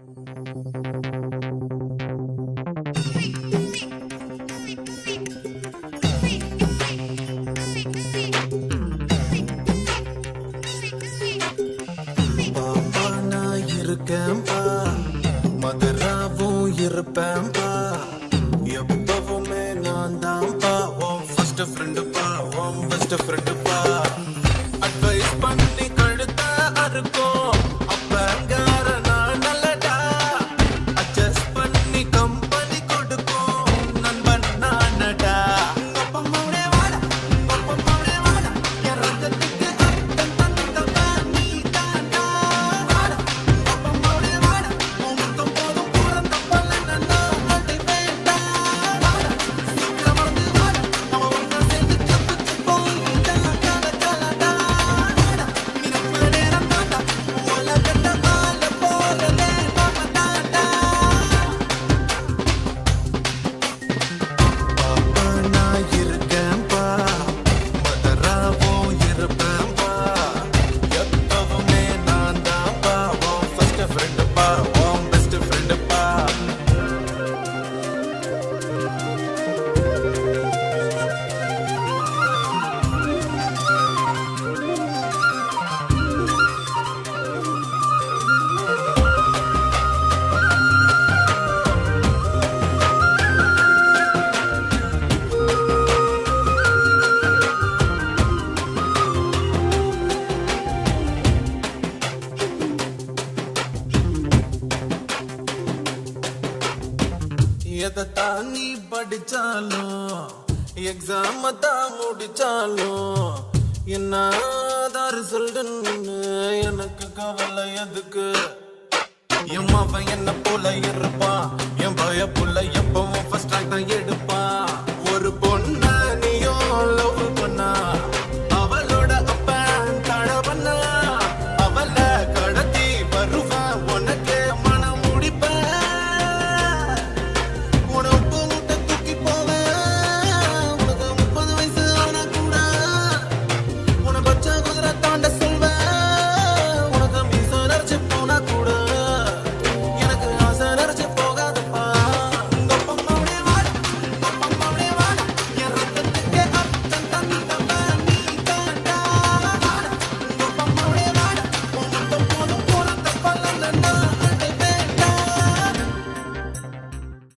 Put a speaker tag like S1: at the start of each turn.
S1: பாப்பா நான் இருக்கேன்பா மதுராவும் இருப்பேன்பா எப்பவுமே நான் தான்ப்பா உன் ஃபர்ஸ்ட் ஃப்ரெண்டுப்பா உன் பெஸ்ட் ஃப்ரெண்டுப்பா அட்வைஸ் பண்ணி கழுத்த அறுக்கும் அப்பங்கார நான் நல்லடா அட்ஜஸ்ட் பண்ணி கம்பெனி கொடுக்கும் நண்பன் நானடா அப்பம்மாவுடைய வாடா அப்பம்மாவுடைய வாடா என் ரத்தத்துக்கு அர்த்தம் தந்தவா நீ தாண்டா வாடா அப்பம்மாவுடைய வாடா உன் முத்தம் போதும் பிறந்த பலன் நான் அடை வேண்டாம் வாடா சீக்கிரம் வந்து வாடா நம்ம ஒன்றா சேர்ந்து தப்பிச்சு போயிட்டா கல கலடா வாடா நீ நம்ம நேரம் தாண்டா உலகத்தை ஆள போறதே நம்ம தாண்டா பாப்பா நான் இருக்கேன்பா மதராவும் இருப்பேன்பா எப்பவுமே நான் தான்ப்பா உன் ஃபர்ஸ்ட் ஃப்ரெண்டுப்பா உன் பெஸ்ட் ஃப்ரெண்டுப்பா எதைத்தான் நீ படிச்சாலும் எக்ஸாம தான் முடிச்சாலும் என்ன ரிசல்ட்னு எனக்கு கவலை எதுக்கு என் மவன் என்ன போல இருப்பான் என் பய புள்ள எப்பவும் ஃபர்ஸ்ட் ரேங்க் தான் எடுப்பான்